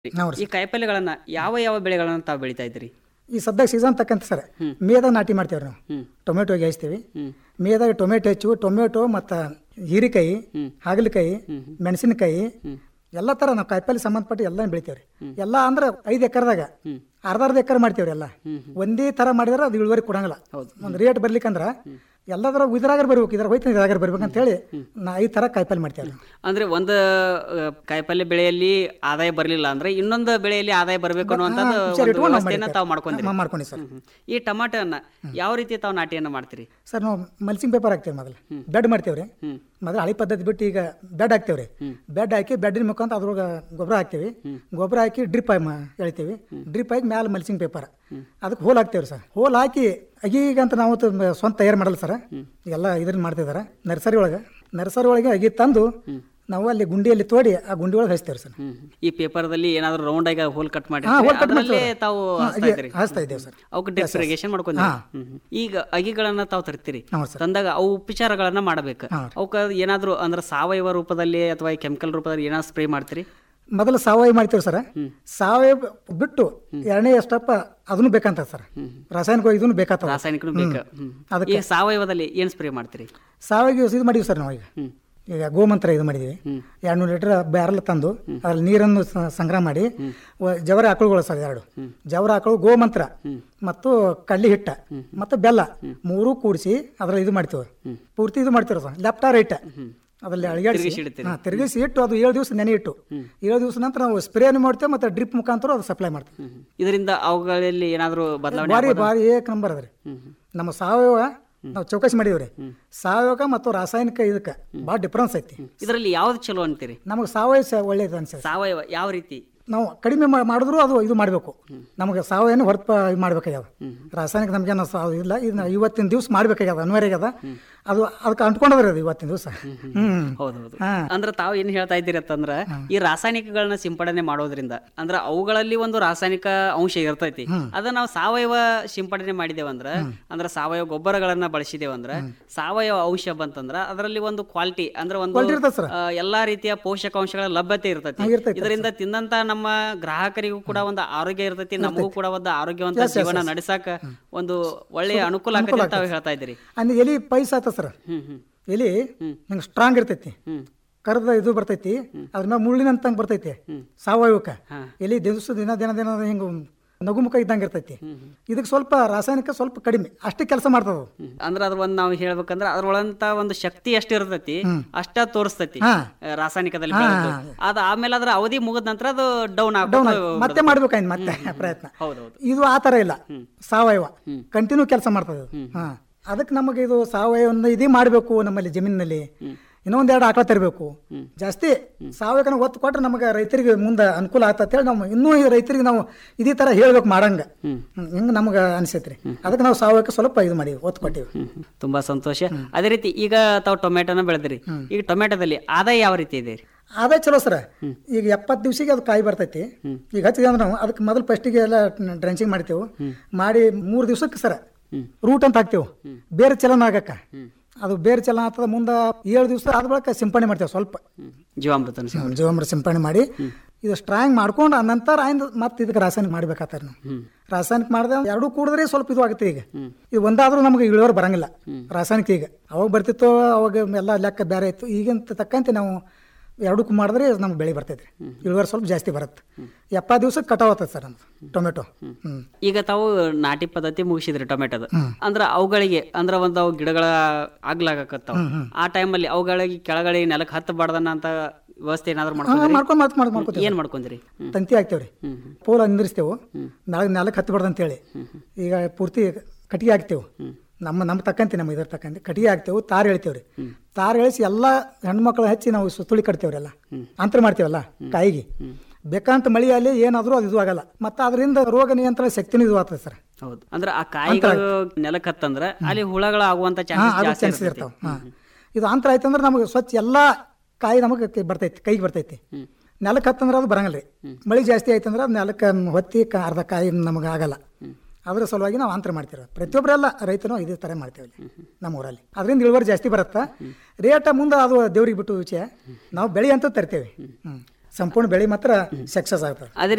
ಹೌದು ಈ ಕಾಯಿಪಲ್ಯಗಳನ್ನ ಯಾವ ಯಾವ ಬೆಳೆಗಳನ್ನ ತಾವು ಬೆಳಿತಾ ಇದ್ರಿ ಈ ಸದ್ಯಕ್ಕೆ ಸೀಸನ್ ತಕ್ಕಂತ ಸರ್ ಮೇದಾಗ ನಾಟಿ ಮಾಡ್ತೇವ್ರಿ ನಾವು ಹ್ಮ್. ಟೊಮೆಟೊ ಹಚ್ತೀವಿ ಹ್ಮ್. ಮೇದಾಗ ಟೊಮೆಟೊ ಹೆಚ್ಚು ಟೊಮೆಟೊ ಮತ್ತು ಹೀರೆಕಾಯಿ ಹಾಗಲಕಾಯಿ ಮೆಣಸಿನಕಾಯಿ ಎಲ್ಲ ಥರ ನಾವು ಕಾಯಿಪಲ್ಲೆ ಸಂಬಂಧಪಟ್ಟು ಎಲ್ಲ ಬೆಳಿತೇವ್ರಿ ಎಲ್ಲ ಅಂದ್ರೆ ಐದು ಎಕರೆದಾಗ ಅರ್ಧ ಅರ್ಧ ಎಕರೆ ಮಾಡ್ತೇವ್ರಿ ಎಲ್ಲ ಒಂದೇ ಥರ ಮಾಡಿದ್ರೆ ಅದು ಇಳುವರಿ ಕೊಡಂಗಿಲ್ಲ ಒಂದು ರೇಟ್ ಬರ್ಲಿಕ್ಕಂದ್ರ ಎಲ್ಲದರ ಇದ್ರಾಗ ಬರ್ಬೇಕು ಇದ್ರ ಹೋಯ್ತು ಇದ್ರಾಗ ಬರ್ಬೇಕಂತ ಹೇಳಿ ನಾ ಐದು ಥರ ಕಾಯಿಪಲ್ಲೆ ಮಾಡ್ತೇವ್ರಿ ಅಂದ್ರೆ ಒಂದು ಆ, ಕಾಯಿಪಲ್ಯ ಬೆಳೆಯಲ್ಲಿ ಆದಾಯ ಬರಲಿಲ್ಲ ಅಂದ್ರೆ ಇನ್ನೊಂದು ಬೆಳೆಯಲ್ಲಿ ಆದಾಯ ಬರಬೇಕು ಅನ್ನುವಂಥದ್ದು ವಿಚಾರ ಒಂದು ಇಟ್ಕೊಂಡು ನಾವು ವ್ಯವಸ್ಥೆಯನ್ನ ತಾವು ಮಾಡ್ಕೊಂಡ್ರಿ ಮಾ- ಮಾಡ್ಕೊಂಡಿ ಸರ್ ಹ್ಮ್. ಈ ಟಮಾಟೋನ ಯಾವ ರೀತಿ ತಾವು ನಾಟಿಯನ್ನ ಮಾಡ್ತೀರಿ ಸರ್ ನಾವು ಮಲ್ಸಿಂಗ್ ಪೇಪರ್ ಹಾಕ್ತೇವೆ ಮೊದಲು ಬೆಡ್ ಮಾಡ್ತೇವ್ರಿ ಮೊದಲು ಹಳಿ ಪದ್ಧತಿ ಬಿಟ್ಟು ಈಗ ಬೆಡ್ ಹಾಕ್ತೇವ್ರಿ ಬೆಡ್ ಹಾಕಿ ಬೆಡ್ಡಿನ ಮುಖಾಂತರ ಅದ್ರೊಳಗೆ ಗೊಬ್ಬರ ಹಾಕ್ತೇವಿ ಗೊಬ್ಬರ ಹಾಕಿ ಡ್ರಿಪ್ ಎಳಿತೀವಿ ಡ್ರಿಪ್ ಹಾಕಿ ಮ್ಯಾಲೆ ಮಲ್ಸಿಂಗ್ ಪೇಪರ್ ಅದಕ್ಕೆ ಹೋಲ್ ಹಾಕ್ತೇವ್ರಿ ಸರ್ ಹೋಲ್ ಹಾಕಿ ಅಗೀಗಂತ ನಾವು ತ- ಮ- ಸ್ವಂತ ತಯಾರು ಮಾಡಲ್ಲ ಸರ್ ಎಲ್ಲ ಇದನ್ನ ಮಾಡ್ತಿದಾರೆ ನರ್ಸರಿ ಒಳಗೆ ನರ್ಸರಿ ಒಳಗೆ ಅಗಿ ತಂದು ನಾವು ಅಲ್ಲಿ ಗುಂಡಿಯಲ್ಲಿ ತೋಡಿ ಆ ಗುಂಡಿ ಒಳಗೆ ಹಚ್ತೇವ್ರಿ ಸರ್ ಹ್ಮ್. ಈ ಪೇಪರ್ದಲ್ಲಿ ಏನಾದ್ರು ರೌಂಡ್ ಆಗಿ ಹೋಲ್ ಕಟ್ ಮಾಡಿ ಹಾ, hole cut ಅದರಲ್ಲೇ ಮಾಡ್ತೀವಿ. ತಾವು ಹಾ, ಹಚ್ತಾ ಅಗಿ ಇದ್ರಿ ಹಚ್ತಾ ಇದ್ದೇವೆ ಸರ್ ಅವಕ್ಕೆ ಡ್ರಿಪ್ ಇರಿಗೇಷನ್ ಮಾಡ್ಕೊಂಡ್ರಿ ಹ್ಮ್, ಹ್ಮ್. ಈಗ ಅಗಿಗಳನ್ನ ತಾವು ತರ್ತೀರಿ ಹೌದು ಸರ್ ತಂದಾಗ ಅವು ಉಪಚಾರಗಳನ್ನ ಮಾಡಬೇಕು ಹಾ. ಅವಕ್ಕ ಏನಾದ್ರು ಅಂದ್ರೆ ಸಾವಯವ ರೂಪದಲ್ಲಿ ಅಥವಾ ಕೆಮಿಕಲ್ ರೂಪದಲ್ಲಿ ಏನಾದ್ರು ಸ್ಪ್ರೇ ಮಾಡ್ತೀರಿ ಮೊದಲು ಸಾವಯವ ಮಾಡ್ತೀವಿ ಸರ್ ಸಾವಯವ ಬಿಟ್ಟು ಎರಡನೇ ಸ್ಟೆಪ್ ಅದನ್ನು ಬೇಕಂತ ಸರ್ ರಾಸಾಯನಿಕ ಇದನ್ನು ಬೇಕಾಗ್ತದೆ ರಾಸಾಯನಿಕನು ಬೇಕು ಹ್ಮ್. ಅದಕ್ಕೆ- ಈಗ ಸಾವಯವದಲ್ಲಿ ಏನ್ ಸ್ಪ್ರೇ ಮಾಡ್ತೀರಿ ಸಾವಯವ ಇದು ಮಾಡಿವಿ ಸರ್ ನಾವು ಈಗ ಹ್ಮ್. ಈಗ ಗೋಮಂತ್ರ ಇದು ಮಾಡಿದ್ವಿ ಎರಡು ನೂರು ಲೀಟರ್ ಬ್ಯಾರಲ್ ತಂದು ಅದ್ರಲ್ಲಿ ನೀರನ್ನು ಸ- ಸಂಗ್ರಹ ಮಾಡಿ ವ- ಜವರ ಆಕಳುಗಳು ಸರ್ ಎರಡು ಜವರ ಆಕಳು ಗೋಮಂತ್ರ ಮತ್ತು ಕಡ್ಲಿ ಹಿಟ್ಟ ಮತ್ತು ಬೆಲ್ಲ ಮೂರೂ ಕೂಡಿಸಿ ಅದ್ರಲ್ಲಿ ಇದು ಮಾಡ್ತೀವಿ ಪೂರ್ತಿ ಇದು ಮಾಡ್ತೀವಿ ಸರ್ ಲೆಫ್ಟ ರೈಟ್ ಅದ್ರಲ್ಲಿ ಅಳಿಗಾಡಿಸಿ ತಿರುಗಿಸಿ ಇಡ್ತೀರಿ. ಹಾಂ ತಿರುಗಿಸಿ ಇಟ್ಟು ಅದು ಏಳು ದಿವಸ ನೆನೆ ಇಟ್ಟು ಏಳು ದಿವಸ ನಂತರ ನಾವು ಸ್ಪ್ರೇನು ಮಾಡ್ತೇವೆ ಮತ್ತು ಡ್ರಿಪ್ ಮುಖಾಂತರ ಅದು ಸಪ್ಲೈ ಮಾಡ್ತೀವಿ ಹ್ಮ್. ಇದರಿಂದ ಅವುಗಳಲ್ಲಿ ಏನಾದ್ರು ಬದಲಾವಣೆ ಭಾರಿ ಭಾರಿ ಏಕ್ ನಂಬರ್ ಅದ್ರಿ ನಮ್ಮ ಸಾವಯವ ನಾವು ಚೌಕಸಿ ಮಾಡಿವ್ರಿ ಸಾವಯವ ಮತ್ತು ರಾಸಾಯನಿಕ ಇದಕ್ಕೆ ಭಾಳ ಡಿಫ್ರೆನ್ಸ್ ಐತಿ ಇದರಲ್ಲಿ ಯಾವ್ದು ಚಲೋ ಅಂತೀರಿ ನಮಗೆ ಸಾವಯವ ಸ- ಒಳ್ಳೇದು ಅನ್ಸುತ್ತೆ ಸಾವಯವ ಯಾವ ರೀತಿ ನಾವು ಕಡಿಮೆ ಮಾ- ಮಾಡಿದ್ರು ಅದು ಇದು ಮಾಡಬೇಕು ನಮಗೆ ಸಾವಯವ ಹೊರತು ಇದು ಮಾಡ್ಬೇಕಾಗ್ಯದ ರಾಸಾಯನಿಕ ನಮಗೇನು ಸಾ ಇಲ್ಲ ಇದನ್ನ ಇವತ್ತಿನ ದಿವಸ ಮಾಡ್ಬೇಕಾಗ್ಯದ ಅನಿವಾರ್ಯ ಆಗ್ಯದ ಅದು ಅದಕ್ಕೆ ಅಂಟ್ಕೊಂಡದ್ರಿ ಅದು ಇವತ್ತಿನ ದಿವಸ ಹ್ಮ್ ಹೌದೌದು ಹಾ. ಅಂದ್ರೆ ತಾವು ಏನ್ ಹೇಳ್ತಾ ಇದ್ದೀರಿ ಅಂತಂದ್ರ ಈ ರಾಸಾಯನಿಕಗಳನ್ನ ಸಿಂಪಡಣೆ ಮಾಡೋದ್ರಿಂದ ಅಂದ್ರೆ ಅವುಗಳಲ್ಲಿ ಒಂದು ರಾಸಾಯನಿಕ ಅಂಶ ಇರ್ತೈತಿ ಅದ ನಾವು ಸಾವಯವ ಸಿಂಪಡಣೆ ಮಾಡಿದೇವಂದ್ರ ಅಂದ್ರೆ ಸಾವಯವ ಗೊಬ್ಬರಗಳನ್ನ ಬಳಸಿದೇವಂದ್ರ ಸಾವಯವ ಅಂಶ ಬಂತಂದ್ರ ಅದರಲ್ಲಿ ಒಂದು ಕ್ವಾಲಿಟಿ ಅಂದ್ರೆ ಒಂದು Quality ಇರ್ತದೆ sir. ಆ, ಎಲ್ಲಾ ರೀತಿಯ ಪೋಷಕಾಂಶಗಳ ಲಭ್ಯತೆ ಇರ್ತೈತಿ ಹಾ, ಇರ್ತೈತೆ ಇದರಿಂದ ತಿಂದಂತ ನಮ್ಮ ಗ್ರಾಹಕರಿಗೂ ಕೂಡ ಒಂದು ಆರೋಗ್ಯ ಇರ್ತೈತಿ ನಮಗೂ ಕೂಡ ಒಂದು ಆರೋಗ್ಯವಂತ ಜೀವನ ನಡೆಸಾಕ ಒಂದು ಒಳ್ಳೆಯ ಅನುಕೂಲ ಆಗತ್ತೆ ಅಂತ ತಾವು ಹೇಳ್ತಾ ಇದ್ದೀರಿ ಅಂದ್ರೆ ಎಲಿ ಪೈಸ ಆತ ಸರ್ ಹ್ಮ್ ಹ್ಮ್ ಎಲಿ ಹಿಂಗೆ ಸ್ಟ್ರಾಂಗ್ ಇರ್ತೈತಿ ಹ್ಮ್ ಕರ್ದ ಇದು ಬರ್ತೈತಿ ಅದ್ರ ಮ್ಯಾಗ ಮುಳ್ಳಿನಂತಂಗೆ ಬರ್ತೈತಿ ಸಾವಯವಕ್ಕೆ ಹಾ. ಎಲಿ ದಿವಸ ದಿನ ದಿನ ದಿನ ಹಿಂಗೆ ನಗುಮುಖ ಇದ್ದಂಗೆ ಇರ್ತೈತಿ ಇದಕ್ಕೆ ಸ್ವಲ್ಪ ರಾಸಾಯನಿಕ ಸ್ವಲ್ಪ ಕಡಿಮೆ ಅಷ್ಟೇ ಕೆಲಸ ಮಾಡ್ತದ ಅದು. ಹ್ಮ್. ಅಂದ್ರ ಅದ್ರ ಒಂದ್ ನಾವು ಹೇಳ್ಬೇಕಂದ್ರ ಅದ್ರೊಳಂತ ಒಂದು ಶಕ್ತಿ ಎಷ್ಟ್ ಇರ್ತೈತಿ ಅಷ್ಟ ತೋರಿಸ್ತೈತಿ ಹಾ. ಆ, ರಾಸಾಯನಿಕದಲ್ಲಿ ಬೆಳೆದು. ಅದ ಆಮೇಲೆ ಅದ್ರ ಅವಧಿ ಮುಗಿದ ನಂತರ ಅದು ಡೌನ್ ಡೌನ್ ಆಗ ಮತ್ತೆ ಮಾಡ್ಬೇಕಾಯ್ತು ಮತ್ತೆ ಪ್ರಯತ್ನ ಹೌದೌದು ಇದು ಆ ಥರ ಇಲ್ಲ ಸಾವಯವ ಕಂಟಿನ್ಯೂ ಕೆಲಸ ಮಾಡ್ತದೆ ಇದು. ಹಾ ಅದಕ್ಕೆ ನಮಗೆ ಇದು ಸಾವಯವ ಇದೇ ಮಾಡಬೇಕು ನಮ್ಮಲ್ಲಿ ಜಮೀನಿನಲ್ಲಿ ಇನ್ನೊಂದ್ ಎರಡು ಆಕಳ ತರಬೇಕು ಜಾಸ್ತಿ ಸಾವಯವನ ಒತ್ತು ಕೊಟ್ರೆ ನಮಗೆ ರೈತರಿಗೆ ಮುಂದೆ ಅನುಕೂಲ ಆಗ್ತದೆ ಹೇಳಿ ನಾವು ಇನ್ನೂ ಈ ರೈತರಿಗೆ ನಾವು ಇದೇ ಥರ ಹೇಳ್ಬೇಕು ಮಾಡಂಗ ಹಿಂಗೆ ನಮಗೆ ಅನಿಸೈತ್ರಿ ಅದಕ್ಕೆ ನಾವು ಸಾವಯವಕ್ಕೆ ಸ್ವಲ್ಪ ಇದು ಮಾಡೀವಿ ಒತ್ತು ಕೊಟ್ಟಿವಿ ಹ್ಮ್, ಹ್ಮ್. ತುಂಬಾ ಸಂತೋಷ ಅದೇ ರೀತಿ ಈಗ ತಾವು ಟೊಮೆಟೊನ ಬೆಳೆದ್ರಿ ಈಗ ಟೊಮೆಟೊದಲ್ಲಿ ಆದಾಯ ಯಾವ ರೀತಿ ಇದೆ ರೀ ಅದೇ ಚಲೋ ಸರ್ ಈಗ ಎಪ್ಪತ್ತು ದಿವ್ಸಿಗೆ ಅದು ಕಾಯಿ ಬರ್ತೈತಿ ಈಗ ಹಚ್ಚಿದೆ ಅಂದ್ರೆ ನಾವು ಅದಕ್ಕೆ ಮೊದಲು ಫಸ್ಟಿಗೆ ಎಲ್ಲ ಡ್ರೆಂಚಿಂಗ್ ಮಾಡ್ತೇವೆ ಮಾಡಿ ಮೂರು ದಿವ್ಸಕ್ಕೆ ಸರ ರೂಟ್ ಅಂತ ಹಾಕ್ತೇವೆ ಬೇರೆ ಚಲನ ಆಗಕ್ಕ ಅದು ಬೇರೆ ಚಲನ ಆಗ್ತದ ಮುಂದೆ ಏಳು ದಿವಸ ಆದ ಬಳಿಕ ಸಿಂಪಡಣೆ ಮಾಡ್ತೇವೆ ಸ್ವಲ್ಪ ಹ್ಮ್. ಜೀವಾಮೃತನ ಸಿ- ಜೀವಾಮೃತ ಸಿಂಪಡಣೆ ಮಾಡಿ ಇದು ಸ್ಟ್ರಾಂಗ್ ಮಾಡ್ಕೊಂಡು ಆ ನಂತರ ಆಯ್ತು ಮತ್ತೆ ಇದಕ್ಕೆ ರಾಸಾಯನಿಕ ಮಾಡ್ಬೇಕಾಗ್ತಾರೆ ನಾವು ರಾಸಾಯನಿಕ ಮಾಡಿದ್ರೆ ಎರಡೂ ಕೂಡಿದ್ರೆ ಸ್ವಲ್ಪ ಇದು ಆಗುತ್ತೆ ಈಗ ಇದು ಒಂದಾದ್ರೂ ನಮಗೆ ಇಳುವರಿ ಬರಂಗಿಲ್ಲ ರಾಸಾಯನಿಕ ಈಗ ಅವಾಗ ಬರ್ತಿತ್ತು ಅವಾಗ ಎಲ್ಲ ಲೆಕ್ಕ ಬೇರೆ ಇತ್ತು ಈಗಿನ ತಕ್ಕಂತೆ ನಾವು ಎರಡಕ್ಕೂ ಮಾಡಿದ್ರೆ ನಮ್ಗೆ ಬೆಳೆ ಬರ್ತೈತೆ ಇಳುವರಿ ಸ್ವಲ್ಪ ಜಾಸ್ತಿ ಬರುತ್ತೆ ಎಪ್ಪತ್ತು ದಿವ್ಸಕ್ಕೆ ಕಟಾವ್ ಆಗ್ತದೆ ಸರ್ ನಮ್ದು ಟೊಮೆಟೊ ಹ್ಞೂ ಈಗ ತಾವು ನಾಟಿ ಪದ್ಧತಿ ಮುಗಿಸಿದ್ರಿ ಟೊಮೆಟೊದ ಅಂದ್ರ ಅವುಗಳಿಗೆ ಅಂದ್ರ ಒಂದ್ ಅವು ಗಿಡಗಳ ಆಗ್ಲಾಗತ್ತಾವ ಆ ಟೈಮಲ್ಲಿ ಅವುಗಳಿಗೆ ಕೆಳಗಡೆ ನೆಲಕ್ಕೆ ಹತ್ತಬಾರ್ದನ್ನ ಅಂತ ವ್ಯವಸ್ಥೆ ಏನಾದ್ರು ಮಾಡ್ಕೊಂಡ್ರಿ ಮಾಡ್ಕೊಂಡು ಮಾಡ್ಕೊಂಡು ಮಾಡ್ಕೊಂಡು ಮಾಡ್ಕೊತೀವಿ ಏನ್ ಮಾಡ್ಕೊಂಡ್ರಿ ಹ್ಮ್. ತಂತಿ ಹಾಕ್ತೇವ್ರಿ ಪೋಲ ನಿಂದಿರಿಸ್ತೇವೆ ನಾಳೆ ನೆಲಕ್ಕೆ ಹತ್ತಬಾರ್ದು ಅಂತೇಳಿ ಈಗ ಪೂರ್ತಿ ಕಟ್ಟಿಗೆ ಹಾಕ್ತೇವೆ ನಮ್ಮ ನಮ್ಮ ತಕ್ಕಂತೆ ನಮ್ಮ ಇದ್ರ ತಕ್ಕಂತೆ ಕಟ್ಟಿಗೆ ಹಾಕ್ತೇವೆ ತಾರು ಹೇಳ್ತೇವ್ರಿ ತಾರು ಎಳಿಸಿ ಎಲ್ಲ ಹೆಣ್ಮಕ್ಳು ಹಚ್ಚಿ ನಾವು ಸುತ್ತುಳಿ ಕಟ್ತೇವ್ರಿ ಎಲ್ಲ ಅಂತರ ಮಾಡ್ತೇವಲ್ಲ ಕಾಯಿಗೆ ಬೇಕಂತ ಮಳೆಯಲ್ಲಿ ಏನಾದರೂ ಅದು ಇದು ಆಗಲ್ಲ ಮತ್ತು ಅದರಿಂದ ರೋಗ ನಿಯಂತ್ರಣ ಶಕ್ತಿನೂ ಇದು ಆಗ್ತದೆ ಸರ್ ಹೌದು ಅಂದ್ರ ಆ ಕಾಯಿಗಳು ನೆಲಕ್ಕೆ ಹತ್ತಂದ್ರ ಅಲ್ಲಿ ಹುಳಗಳು ಆಗುವಂತ ಹಾಂ ಚಾನ್ಸಸ್ ಅದು ಜಾಸ್ತಿ ಚಾನ್ಸಸ್ ಇರ್ತೈತಿ. ಇರ್ತಾವೆ ಹಾಂ ಇದು ಅಂತರ ಆಯ್ತಂದ್ರೆ ನಮಗೆ ಸ್ವಚ್ಛ ಎಲ್ಲ ಕಾಯಿ ನಮಗೆ ಕೈ ಬರ್ತೈತಿ ಕೈಗೆ ಬರ್ತೈತಿ ನೆಲಕ್ಕೆ ಹತ್ತಂದ್ರೆ ಅದು ಬರಂಗಿಲ್ಲ ರೀ ಮಳೆ ಜಾಸ್ತಿ ಆಯ್ತಂದ್ರೆ ಅದು ನೆಲಕ್ಕೆ ಹೊತ್ತಿ ಕ- ಅರ್ಧ ಕಾಯಿ ನಮಗೆ ಆಗಲ್ಲ ಅದ್ರ ಸಲುವಾಗಿ ನಾವು ಅಂತರ ಮಾಡ್ತೀವಿ ಪ್ರತಿಯೊಬ್ಬರೆಲ್ಲ ರೈತನು ಇದೇ ಥರ ಮಾಡ್ತೇವೆ ಇಲ್ಲಿ ನಮ್ಮ ಊರಲ್ಲಿ ಅದರಿಂದ ಇಳುವರಿ ಜಾಸ್ತಿ ಬರುತ್ತೆ ರೇಟ ಮುಂದೆ ಅದು ದೇವ್ರಿಗೆ ಬಿಟ್ಟು ವಿಷಯ ನಾವು ಬೆಳೆ ಅಂತ ತರ್ತೇವೆ ಹ್ಞೂ ಸಂಪೂರ್ಣ ಬೆಳೆ ಮಾತ್ರ ಸಕ್ಸಸ್ ಆಗ್ತದೆ ಅದೇ